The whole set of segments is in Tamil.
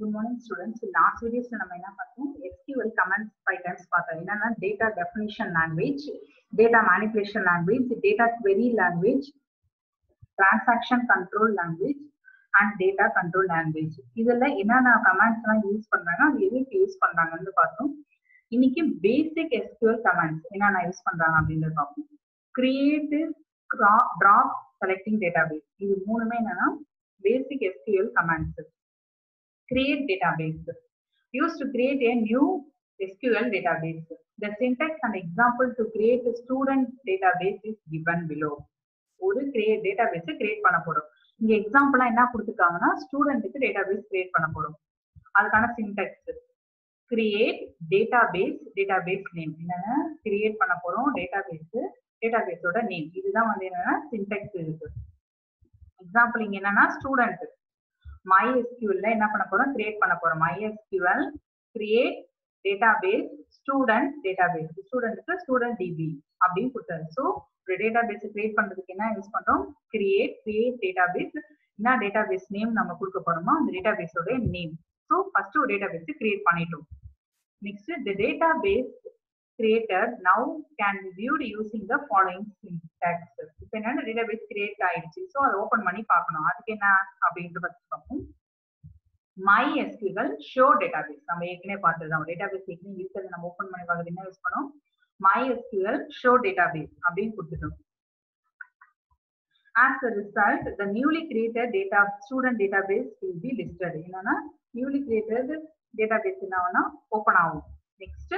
குட் மார்னிங் ஸ்டூடெண்ட்ஸ் லாஸ்ட் வீடியோஸ்ல நம்ம என்ன பார்த்தோம் SQL கமெண்ட்ஸ் ஃபைவ் டைம்ஸ் பார்த்தோம் என்னன்னா data definition language data manipulation language data query language transaction control language and data control language இதுல என்னென்ன கமெண்ட்ஸ் எல்லாம் யூஸ் பண்றாங்க அது எதுக்கு யூஸ் பண்றாங்கன்னு பார்த்தோம் இன்னைக்கு பேசிக் SQL கமெண்ட்ஸ் என்னென்ன யூஸ் பண்றாங்க அப்படின்றத பார்ப்போம் கிரியேட் ட்ராப் செலக்டிங் டேட்டாபேஸ் இது மூணுமே என்னன்னா basic SQL commands create database used to create a new SQL database. The syntax and example to create a student database is given below. ஒரு கிரியேட் டேட்டாபேஸ் கிரியேட் பண்ண போறோம் இங்க எக்ஸாம்பிளா என்ன கொடுத்துருக்காங்கன்னா ஸ்டூடெண்ட்டுக்கு டேட்டாபேஸ் கிரியேட் பண்ண போறோம் அதுக்கான syntax create database database name என்னன்னா கிரியேட் பண்ண போறோம் டேட்டாபேஸ் டேட்டாபேஸோட நேம் இதுதான் வந்து என்னன்னா சின்டெக்ஸ் இருக்கு எக்ஸாம்பிள் இங்க என்னன்னா ஸ்டூடெண்ட் MySQL என்ன பண்ண போறோம் கிரியேட் பண்ண போறோம் MySQL create database student database ஸ்டூடெண்ட்க்கு ஸ்டூடெண்ட் டிபி அப்படின்னு கொடுத்தாரு ஸோ ஒரு டேட்டாபேஸ் கிரியேட் பண்றதுக்கு என்ன யூஸ் பண்றோம் கிரியேட் கிரியேட் டேட்டாபேஸ் என்ன டேட்டாபேஸ் நேம் நம்ம கொடுக்க போறோமோ அந்த டேட்டாபேஸோட நேம் ஸோ ஃபர்ஸ்ட் ஒரு டேட்டாபேஸ் கிரியேட் பண்ணிட்டோம் next the database created now can be viewed using the following syntax இப்போ என்னன்னா டேட்டாபேஸ் கிரியேட் ஆயிடுச்சு ஸோ அதை ஓப்பன் பண்ணி பார்க்கணும் அதுக்கு என்ன அப்படின்ட்டு ஃபர்ஸ்ட் பார்ப்போம் மை எஸ்கியூஎல் ஷோ டேட்டாபேஸ் நம்ம ஏற்கனவே பார்த்ததுதான் டேட்டாபேஸ் ஏற்கனவே இருக்கிறது நம்ம ஓப்பன் பண்ணி பார்க்கறது என்ன யூஸ் பண்ணோம் மை எஸ்கியூஎல் ஷோ டேட்டாபேஸ் அப்படின்னு கொடுத்துட்டோம் As a result, the newly created data student database will be listed. என்னன்னா newly created database என்ன ஓப்பன் ஆகும் next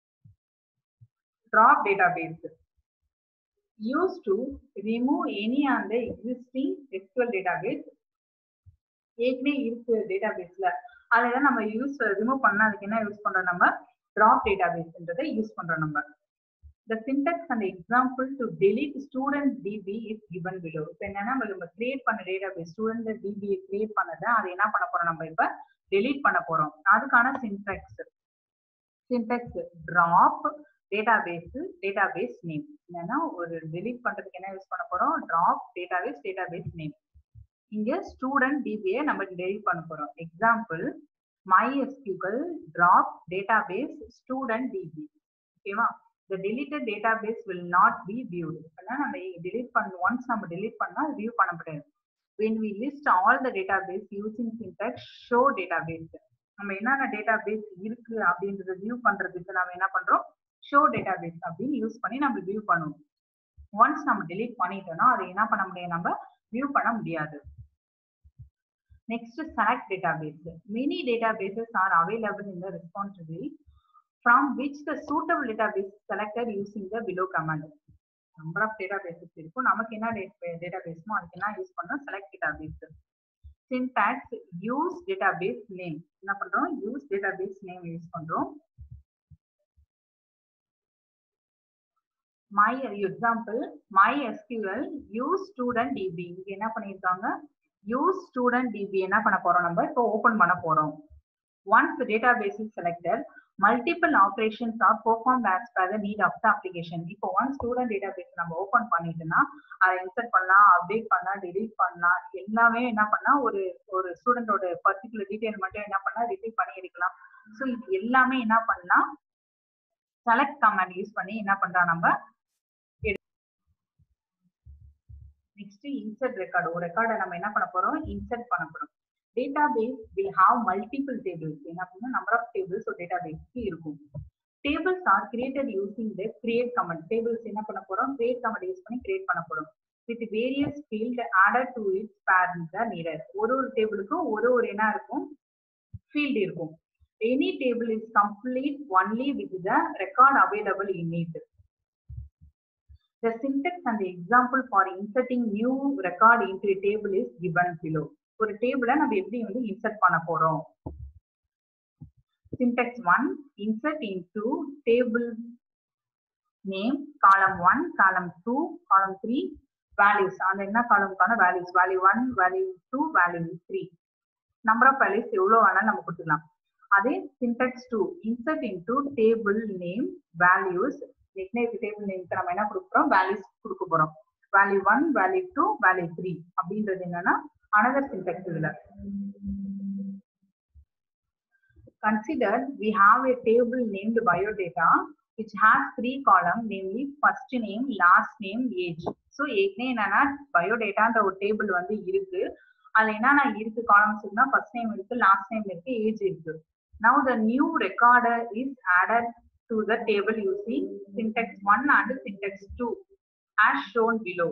drop database used to remove any on the existing SQL database ஏற்கனவே இருக்கு டேட்டாபேஸ்ல அதுல நம்ம யூஸ் ரிமூவ் பண்ணா அதுக்கு என்ன யூஸ் பண்றோம் நம்ம drop database யூஸ் பண்றோம் நம்ம the syntax and example to delete student db is given below இப்போ என்னன்னா நம்ம கிரியேட் பண்ண டேட்டாபேஸ் ஸ்டூடெண்ட் db கிரியேட் பண்ணதை அதை என்ன பண்ண போறோம் நம்ம இப்ப delete பண்ண போறோம் அதுக்கான syntax syntax drop database database name என்னன்னா ஒரு delete பண்றதுக்கு என்ன யூஸ் பண்ண போறோம் drop டேட்டாபேஸ் டேட்டாபேஸ் நேம் இங்க ஸ்டூடெண்ட் டிபியை நம்ம delete பண்ண போறோம் example MySQL drop database student db ஓகேவா the deleted database will not be viewed அப்படின்னா நம்ம delete பண்ண once நம்ம delete பண்ணா view பண்ண முடியாது when we list all the database using syntax show database நம்ம என்னென்ன டேட்டாபேஸ் இருக்கு அப்படின்றத வியூ பண்றதுக்கு நம்ம என்ன பண்றோம் ஷோ டேட்டாபேஸ் அப்படின்னு யூஸ் பண்ணி நம்ம வியூ பண்ணுவோம் ஒன்ஸ் நம்ம delete பண்ணிட்டோம்னா அதை என்ன பண்ண முடியாது நம்ம வியூ பண்ண முடியாது next select database many databases are available in the repository from which the suitable database is selected using the below command number of databases இருக்கும் நமக்கு என்ன டேட்டாபேஸ்மோ அதுக்கு என்ன யூஸ் பண்றோம் select database syntax use database name என்ன பண்றோம் use database name யூஸ் பண்றோம் my example MySQL use student db இங்க என்ன பண்ணிருக்காங்க use student db என்ன பண்ண போறோம் நம்ம இப்போ ஓபன் பண்ண போறோம் once the database is selected multiple operations are performed as per the need of the application இப்போ ஒன் ஸ்டூடெண்ட் டேட்டாபேஸ் நம்ம ஓபன் பண்ணிட்டோம்னா அதை இன்சர்ட் பண்ணலாம் அப்டேட் பண்ணலாம் delete பண்ணலாம் எல்லாமே என்ன பண்ணா ஒரு ஒரு ஸ்டூடெண்டோட பர்டிகுலர் டீடைல் மட்டும் என்ன பண்ணா ரிசீவ் பண்ணி எடுக்கலாம் ஸோ இது எல்லாமே என்ன பண்ணலாம் செலக்ட் கமாண்ட் யூஸ் பண்ணி என்ன பண்றோம் நம்ம நெக்ஸ்ட் இன்சர்ட் ரெக்கார்டு ஒரு ரெக்கார்டை நம்ம என்ன பண்ண போறோம் இன்சர்ட் பண்ண போறோம் database will have multiple tables என்ன பண்ணணும் நம்பர் ஆஃப் டேபிள்ஸ் ஒரு டேட்டாபேஸ்க்கு இருக்கும் tables are created using the create command tables என்ன பண்ண போறோம் கிரியேட் கமெண்ட் யூஸ் பண்ணி கிரியேட் பண்ண போறோம் with various field added to its parent the needed ஒரு ஒரு டேபிளுக்கும் ஒரு ஒரு என்ன இருக்கும் ஃபீல்டு இருக்கும் any table is complete only with the record available in it The syntax and the example for inserting new record into a table is given below. ஒரு டேபிளை நம்ம எப்படி வந்து இன்சர்ட் பண்ண போறோம் syntax 1 insert into table name column 1 column 2 column 3 values அந்த என்ன காலம்க்கான values value 1 value 2 value 3 number of values எவ்வளவு வேணாலும் நம்ம கொடுத்துக்கலாம் அதே syntax 2 insert into table name values next table நேம்க்கு நம்ம என்ன கொடுக்குறோம் வேல்யூஸ் கொடுக்க போறோம் value one value two value three அப்படின்றது என்னன்னா அனதர் சின்டெக்ஸ் இதுல consider we have a table named biodata which has three columns namely first name last name age so ஏற்கனவே என்னன்னா பயோடேட்டான்ற ஒரு டேபிள் வந்து இருக்கு அதுல என்னென்ன இருக்கு காலம்ஸ் இருக்குன்னா ஃபர்ஸ்ட் நேம் இருக்கு லாஸ்ட் நேம் இருக்கு ஏஜ் இருக்கு now the new recorder is added to the table using syntax 1 and syntax 2 as shown below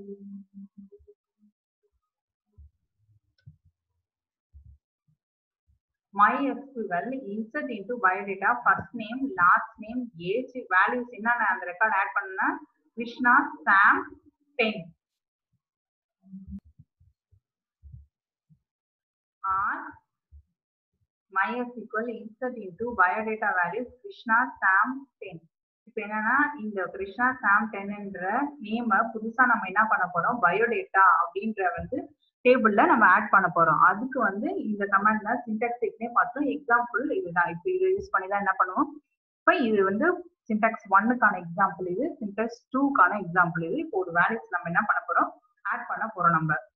MySQL insert into biodata first name, last name, age, values என்னென்ன அந்த ரெக்கார்ட் ஆட் பண்ணா விஷ்ணா சாம் டென் ஆர் MySQL insert into biodata values Krishna Sam ten இப்போ என்னன்னா இந்த கிருஷ்ணா சாம் டென்ன்ற நேம புதுசா நம்ம என்ன பண்ண போறோம் பயோடேட்டா அப்படின்ற வந்து டேபிள்ல நம்ம ஆட் பண்ண போறோம் அதுக்கு வந்து இந்த கமெண்ட்ல சின்டாக்ஸ் எக்னே பார்த்தோம் எக்ஸாம்பிள் இதுதான் இப்போ இதை யூஸ் பண்ணி தான் என்ன பண்ணுவோம் இப்போ இது வந்து சின்டாக்ஸ் ஒன்னுக்கான எக்ஸாம்பிள் இது சின்டாக்ஸ் டூக்கான எக்ஸாம்பிள் இது இப்போ ஒரு வேல்யூஸ் நம்ம என்ன பண்ண போறோம் ஆட் பண்ண போறோம் நம்ம